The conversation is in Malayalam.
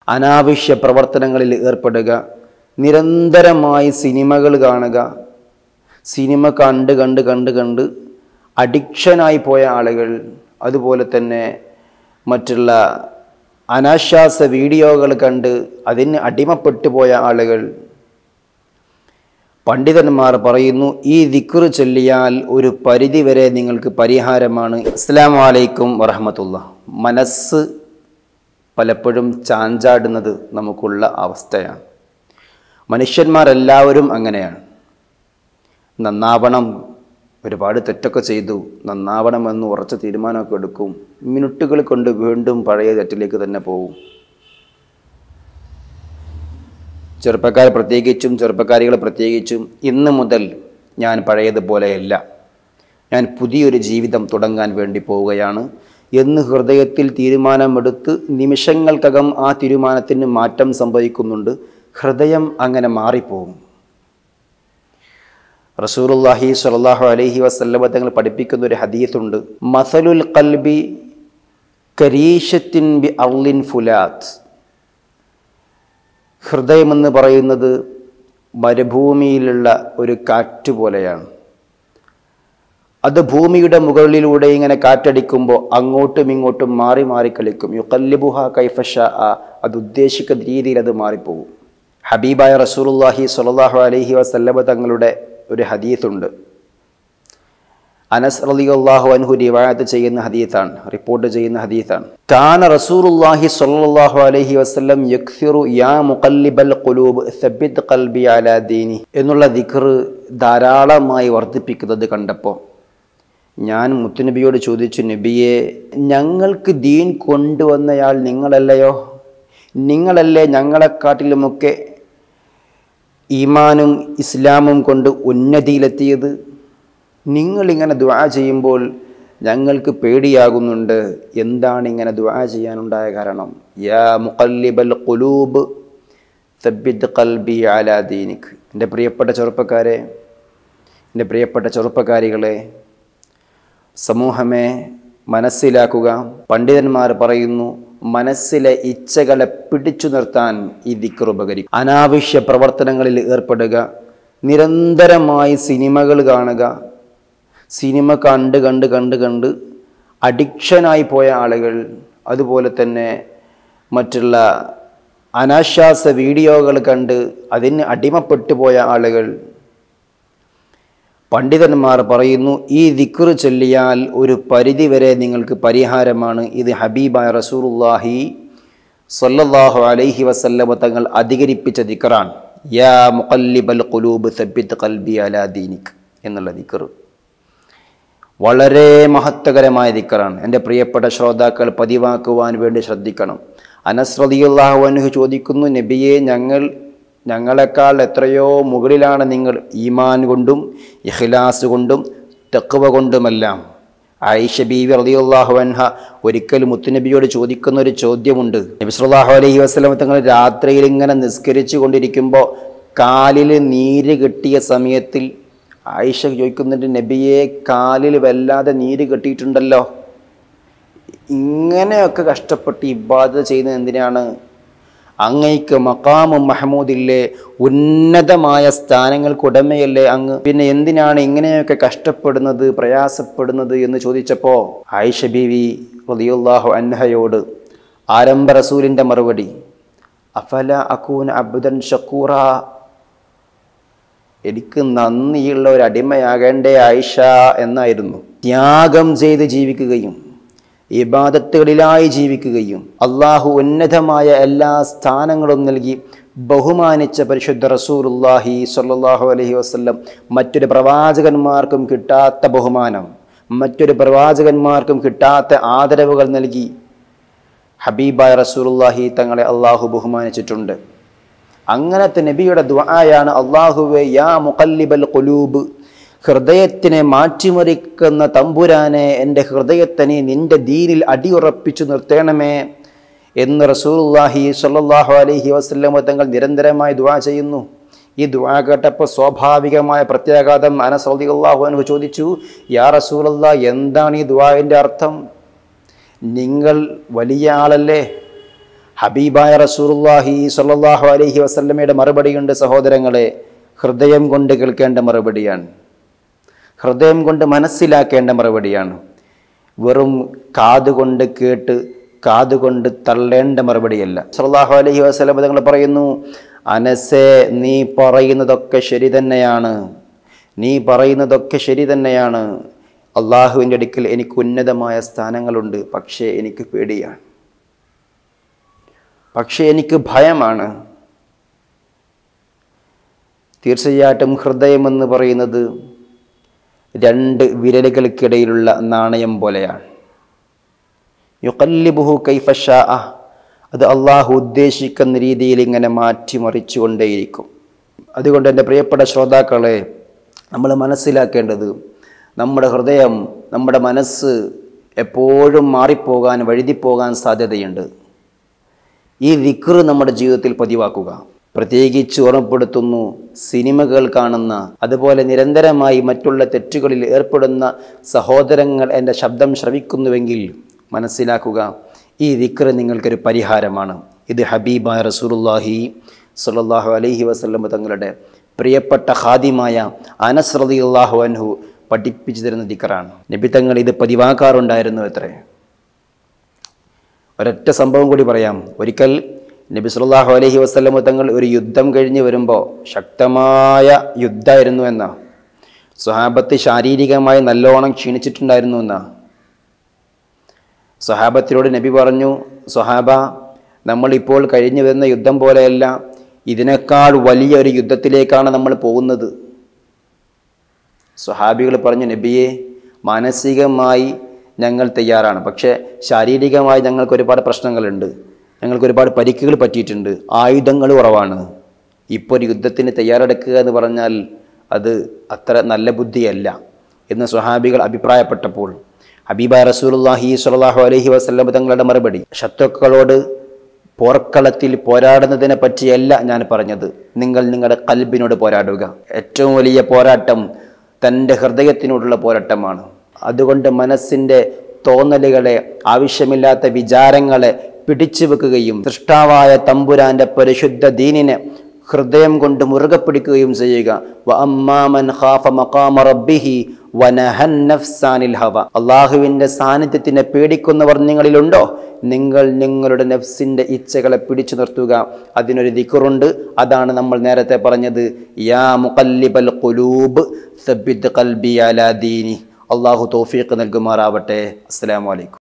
അനാവശ്യ പ്രവർത്തനങ്ങളിൽ ഏർപ്പെടുക നിരന്തരമായി സിനിമകൾ കാണുക സിനിമ കണ്ട് കണ്ട് കണ്ട് കണ്ട് അഡിക്ഷനായി പോയ ആളുകൾ അതുപോലെ തന്നെ മറ്റുള്ള അനാശ്വാസ വീഡിയോകൾ കണ്ട് അതിന് അടിമപ്പെട്ടു പോയ ആളുകൾ പണ്ഡിതന്മാർ പറയുന്നു ഈ ദിക്റ് ചൊല്ലിയാൽ ഒരു പരിധിവരെ നിങ്ങൾക്ക് പരിഹാരമാണ് അസ്സാം വലൈക്കും വറഹമത്തുള്ള മനസ്സ് പലപ്പോഴും ചാഞ്ചാടുന്നത് നമുക്കുള്ള അവസ്ഥയാണ് മനുഷ്യന്മാരെല്ലാവരും അങ്ങനെയാണ് നന്നാവണം ഒരുപാട് തെറ്റൊക്കെ ചെയ്തു നന്നാവണമെന്ന് ഉറച്ച തീരുമാനമൊക്കെ എടുക്കും മിനിറ്റുകൾ കൊണ്ട് വീണ്ടും പഴയ തെറ്റിലേക്ക് തന്നെ പോകും ചെറുപ്പക്കാർ പ്രത്യേകിച്ചും ചെറുപ്പക്കാരികൾ പ്രത്യേകിച്ചും ഇന്ന് മുതൽ ഞാൻ പഴയതുപോലെയല്ല ഞാൻ പുതിയൊരു ജീവിതം തുടങ്ങാൻ വേണ്ടി പോവുകയാണ് എന്ന് ഹൃദയത്തിൽ തീരുമാനമെടുത്ത് നിമിഷങ്ങൾക്കകം ആ തീരുമാനത്തിന് മാറ്റം സംഭവിക്കുന്നുണ്ട് ഹൃദയം അങ്ങനെ മാറിപ്പോകും റസൂലുല്ലാഹി സ്വല്ലല്ലാഹു അലൈഹി വസല്ലമ തങ്ങൾ പഠിപ്പിക്കുന്ന ഒരു ഹദീത്തുണ്ട് മസലുൽ കൽബി കരീഷത്തിൻ ബി അർലിൻ ഫുലാത്ത് ഹൃദയമെന്ന് പറയുന്നത് മരുഭൂമിയിലുള്ള ഒരു കാറ്റ് പോലെയാണ് അത് ഭൂമിയുടെ മുകളിലൂടെ ഇങ്ങനെ കാറ്റടിക്കുമ്പോൾ അങ്ങോട്ടും ഇങ്ങോട്ടും മാറി മാറി കളിക്കും യുക്കല്ലിബുഹ കൈഫഷ അത് ഉദ്ദേശിക്കുന്ന രീതിയിൽ അത് മാറിപ്പോകും ഹബീബായ റസൂലുല്ലാഹി സ്വല്ലല്ലാഹു അലൈഹി വസല്ലമ തങ്ങളുടെ ഒരു ഹദീത്തുണ്ട് അനസ് റളിയല്ലാഹു അൻഹു റിവായത്ത് ചെയ്യുന്ന ഹദീത്താണ് റിപ്പോർട്ട് ചെയ്യുന്ന ഹദീത്താണ് കാന റസൂലുള്ളാഹി സ്വല്ലല്ലാഹു അലൈഹി വസല്ലം യക്സിറു യാ മുഖല്ലിബൽ ഖുലൂബ് സബ്ബിത് ഖൽബി അലാ ദീനി എന്നുള്ള ദിക്ർ ധാരാളമായി വർദ്ധിപ്പിക്കുന്നത് കണ്ടപ്പോൾ ഞാൻ മുത്തുനബിയോട് ചോദിച്ചു നബിയെ ഞങ്ങൾക്ക് ദീൻ കൊണ്ടുവന്നയാൾ നിങ്ങളല്ലയോ നിങ്ങളല്ലേ ഞങ്ങളെക്കാട്ടിലുമൊക്കെ ഈമാനും ഇസ്ലാമും കൊണ്ട് ഉന്നതിയിലെത്തിയത് നിങ്ങളിങ്ങനെ ദുആ ചെയ്യുമ്പോൾ ഞങ്ങൾക്ക് പേടിയാകുന്നുണ്ട് എന്താണ് ഇങ്ങനെ ദുആ ചെയ്യാനുണ്ടായ കാരണം യാ മുഖല്ലിബൽ ഖുലൂബ് സബ്ബിദ് ഖൽബി അലാ ദീനിക് എൻ്റെ പ്രിയപ്പെട്ട ചെറുപ്പക്കാരെ എൻ്റെ പ്രിയപ്പെട്ട ചെറുപ്പക്കാരികളെ സമൂഹമേ മനസ്സിലാക്കുക പണ്ഡിതന്മാർ പറയുന്നു മനസ്സിലെ ഇച്ഛകളെ പിടിച്ചു നിർത്താൻ ഈ ദിക്കർ ഉപകരിക്കും അനാവശ്യ പ്രവർത്തനങ്ങളിൽ ഏർപ്പെടുക നിരന്തരമായി സിനിമകൾ കാണുക സിനിമ കണ്ട് കണ്ട് കണ്ട് കണ്ട് അഡിക്ഷനായി പോയ ആളുകൾ അതുപോലെ തന്നെ മറ്റുള്ള അനാശ്വാസ വീഡിയോകൾ കണ്ട് അതിന് അടിമപ്പെട്ടു പോയ ആളുകൾ പണ്ഡിതന്മാർ പറയുന്നു ഈ ദിക്ർ ചൊല്ലിയാൽ ഒരു പരിധിവരെ നിങ്ങൾക്ക് പരിഹാരമാണ് ഇത് ഹബീബായ റസൂലുല്ലാഹി സല്ലല്ലാഹു അലൈഹി വസല്ലമ തങ്ങൾ അധികരിപ്പിച്ച ദിക്റാണ് യാ മുഖല്ലിബൽ ഖുലൂബ് സബ്ബിത് ഖൽബി അലാ ദീനിക് എന്നുള്ള ദിക്ർ വളരെ മഹത്വകരമായ ദിക്കറാണ് എൻ്റെ പ്രിയപ്പെട്ട ശ്രോതാക്കൾ പതിവാക്കുവാൻ വേണ്ടി ശ്രദ്ധിക്കണം അനസ് റളിയല്ലാഹു അൻഹു ചോദിക്കുന്നു നബിയെ ഞങ്ങൾ ഞങ്ങളെക്കാൾ എത്രയോ മുകളിലാണ് നിങ്ങൾ ഈമാൻ കൊണ്ടും ഇഖ്ലാസ് കൊണ്ടും തെക്കുവ കൊണ്ടുമെല്ലാം ആയിഷ ബീവി റളിയല്ലാഹു അൻഹ ഒരിക്കൽ മുത്തുനബിയോട് ചോദിക്കുന്ന ഒരു ചോദ്യമുണ്ട് നബി സല്ലല്ലാഹു അലൈഹി വസല്ലം തങ്ങൾ രാത്രിയിൽ ഇങ്ങനെ നിസ്കരിച്ചു കൊണ്ടിരിക്കുമ്പോൾ കാലിൽ നീര് കെട്ടിയ സമയത്തിൽ ആയിഷ ചോദിക്കുന്നുണ്ട് നബിയെ കാലിൽ വല്ലാതെ നീര് കെട്ടിയിട്ടുണ്ടല്ലോ ഇങ്ങനെയൊക്കെ കഷ്ടപ്പെട്ട് ഇബാദ ചെയ്യുന്നത് എന്തിനാണ് അങ്ങയ്ക്ക് മക്കാമും മഹമൂദില്ലേ ഉന്നതമായ സ്ഥാനങ്ങൾക്കുടമയല്ലേ അങ്ങ് പിന്നെ എന്തിനാണ് ഇങ്ങനെയൊക്കെ കഷ്ടപ്പെടുന്നത് പ്രയാസപ്പെടുന്നത് എന്ന് ചോദിച്ചപ്പോൾ ആയിഷ ബീവി റളിയല്ലാഹു അൻഹയോട് ആരംഭ റസൂലിൻ്റെ മറുപടി അഫല അക്കൂൻ അബ്ദൻ ഷക്കൂറ എനിക്ക് നന്ദിയുള്ള ഒരു അടിമയാകേണ്ടേ ആയിഷ എന്നായിരുന്നു ത്യാഗം ചെയ്ത് ജീവിക്കുകയും ഇബാദത്തുകളിലായി ജീവിക്കുകയും അള്ളാഹു ഉന്നതമായ എല്ലാ സ്ഥാനങ്ങളും നൽകി ബഹുമാനിച്ച പരിശുദ്ധ റസൂലുല്ലാഹി സ്വല്ലല്ലാഹു അലൈഹി വസല്ലം മറ്റൊരു പ്രവാചകന്മാർക്കും കിട്ടാത്ത ബഹുമാനം മറ്റൊരു പ്രവാചകന്മാർക്കും കിട്ടാത്ത ആദരവുകൾ നൽകി ഹബീബായ റസൂലുല്ലാഹി തങ്ങളെ അള്ളാഹു ബഹുമാനിച്ചിട്ടുണ്ട് അങ്ങനത്തെ നബിയുടെ ദ്വായാണ് അള്ളാഹുവെ യാ മുഖല്ലിബൽ ഖുലൂബ് ഹൃദയത്തിനെ മാറ്റിമറിക്കുന്ന തമ്പുരാനെ എൻ്റെ ഹൃദയത്തിനെ നിന്റെ ദീനിൽ അടിയുറപ്പിച്ചു നിർത്തണമേ എന്ന് റസൂലുള്ളാഹി സ്വല്ലല്ലാഹു അലൈഹി വസല്ലമ തങ്ങൾ നിരന്തരമായി ദുആ ചെയ്യുന്നു ഈ ദുആ കേട്ടപ്പോൾ സ്വാഭാവികമായ പ്രത്യാഘാതം അനസ് റളിയല്ലാഹു അൻഹു ചോദിച്ചു യാ റസൂലല്ലാ എന്താണ് ഈ ദുആന്റെ അർത്ഥം നിങ്ങൾ വലിയ ആളല്ലേ ഹബീബായ റസൂറുല്ലാഹി സ്വല്ലല്ലാഹു അലൈഹി വസല്ലമയുടെ മറുപടിയുണ്ട് സഹോദരങ്ങളെ ഹൃദയം കൊണ്ട് കേൾക്കേണ്ട മറുപടിയാണ് ഹൃദയം കൊണ്ട് മനസ്സിലാക്കേണ്ട മറുപടിയാണ് വെറും കാതുകൊണ്ട് കേട്ട് കാതുകൊണ്ട് തള്ളേണ്ട മറുപടിയല്ല സല്ലല്ലാഹു അലൈഹി വസല്ലം തങ്ങൾ പറയുന്നു അനസേ നീ പറയുന്നതൊക്കെ ശരി തന്നെയാണ് നീ പറയുന്നതൊക്കെ ശരി തന്നെയാണ് അള്ളാഹുവിൻ്റെ അടുക്കൽ എനിക്ക് ഉന്നതമായ സ്ഥാനങ്ങളുണ്ട് പക്ഷേ എനിക്ക് പേടിയാണ് പക്ഷേ എനിക്ക് ഭയമാണ് തീർച്ചയായിട്ടും ഹൃദയമെന്ന് പറയുന്നത് രണ്ട് വിരലുകൾക്കിടയിലുള്ള നാണയം പോലെയാണ് യുക്കല്ലിബുഹു കൈഫഷാ അത് അള്ളാഹു ഉദ്ദേശിക്കുന്ന രീതിയിൽ ഇങ്ങനെ മാറ്റിമറിച്ചു കൊണ്ടേയിരിക്കും അതുകൊണ്ട് എൻ്റെ പ്രിയപ്പെട്ട ശ്രോതാക്കളെ നമ്മൾ മനസ്സിലാക്കേണ്ടത് നമ്മുടെ ഹൃദയം നമ്മുടെ മനസ്സ് എപ്പോഴും മാറിപ്പോകാൻ വഴുതിപ്പോകാൻ സാധ്യതയുണ്ട് ഈ ദിക്ർ നമ്മുടെ ജീവിതത്തിൽ പതിവാക്കുക പ്രത്യേകിച്ച് ഓർമ്മപ്പെടുത്തുന്നു സിനിമകൾ കാണുന്ന അതുപോലെ നിരന്തരമായി മറ്റുള്ള തെറ്റുകളിൽ ഏർപ്പെടുന്ന സഹോദരങ്ങൾ എൻ്റെ ശബ്ദം ശ്രവിക്കുന്നുവെങ്കിൽ മനസ്സിലാക്കുക ഈ ദിക്ർ നിങ്ങൾക്കൊരു പരിഹാരമാണ് ഇത് ഹബീബായ റസൂലുല്ലാഹി സല്ലല്ലാഹു അലൈഹി വസല്ലം തങ്ങളുടെ പ്രിയപ്പെട്ട ഖാദിമായ അനസ് റളിയല്ലാഹു അൻഹു പഠിപ്പിച്ചു തരുന്ന ദിക്റാണ് നബി തങ്ങൾ ഇത് പതിവാക്കാറുണ്ടായിരുന്നു എത്രേ ഒരൊറ്റ സംഭവം കൂടി പറയാം ഒരിക്കൽ നബി സല്ലല്ലാഹു അലൈഹി വസല്ലം തങ്ങൾ ഒരു യുദ്ധം കഴിഞ്ഞ് വരുമ്പോൾ ശക്തമായ യുദ്ധമായിരുന്നു എന്ന സ്വഹാബത്ത് ശാരീരികമായി നല്ലോണം ക്ഷീണിച്ചിട്ടുണ്ടായിരുന്നു എന്ന സ്വഹാബത്തിനോട് നബി പറഞ്ഞു സ്വഹാബ നമ്മളിപ്പോൾ കഴിഞ്ഞു വരുന്ന യുദ്ധം പോലെയല്ല ഇതിനേക്കാൾ വലിയൊരു യുദ്ധത്തിലേക്കാണ് നമ്മൾ പോകുന്നത് സ്വഹാബികൾ പറഞ്ഞു നബിയെ മാനസികമായി ഞങ്ങൾ തയ്യാറാണ് പക്ഷേ ശാരീരികമായി ഞങ്ങൾക്ക് ഒരുപാട് പ്രശ്നങ്ങളുണ്ട് ഞങ്ങൾക്ക് ഒരുപാട് പരിക്കുകൾ പറ്റിയിട്ടുണ്ട് ആയുധങ്ങൾ കുറവാണ് ഇപ്പോൾ ഒരു യുദ്ധത്തിന് തയ്യാറെടുക്കുക എന്ന് പറഞ്ഞാൽ അത് അത്ര നല്ല ബുദ്ധിയല്ല എന്ന് സ്വഹാബികൾ അഭിപ്രായപ്പെട്ടപ്പോൾ ഹബീബ റസൂലുള്ളാഹി സ്വല്ലല്ലാഹു അലൈഹി വസല്ലം തങ്ങളുടെ മറുപടി ശത്രുക്കളോട് പോർക്കളത്തിൽ പോരാടുന്നതിനെ പറ്റിയല്ല ഞാൻ പറഞ്ഞത് നിങ്ങൾ നിങ്ങളുടെ കൽബിനോട് പോരാടുക ഏറ്റവും വലിയ പോരാട്ടം തൻ്റെ ഹൃദയത്തിനോടുള്ള പോരാട്ടമാണ് അതുകൊണ്ട് മനസ്സിൻ്റെ തോന്നലുകളെ ആവശ്യമില്ലാത്ത വിചാരങ്ങളെ പിടിച്ചു വെക്കുകയും സൃഷ്ടാവായ തമ്പുരാന്റെ പരിശുദ്ധ ദീനിനെ ഹൃദയം കൊണ്ട് മുറുകെ പിടിക്കുകയും ചെയ്യുക വ അമ്മാമൻ ഖാഫ മഖാമ റബ്ബിഹി വനഹൻ നഫ്സാനിൽ ഹവ അള്ളാഹുവിൻ്റെ സാന്നിധ്യത്തിനെ പേടിക്കുന്നവർ നിങ്ങളിലുണ്ടോ നിങ്ങൾ നിങ്ങളുടെ നഫ്സിൻ്റെ ഇച്ഛകളെ പിടിച്ചു നിർത്തുക അതിനൊരു ദിക്കുറുണ്ട് അതാണ് നമ്മൾ നേരത്തെ പറഞ്ഞത് യാ മുഖല്ലിബൽ ഖുലൂബ് സബ്ബിത് ഖൽബി അലാ ദീനി അള്ളാഹു തൗഫീഖ് നൽകുമാറാവട്ടെ അസ്സലാമു അലൈക്കും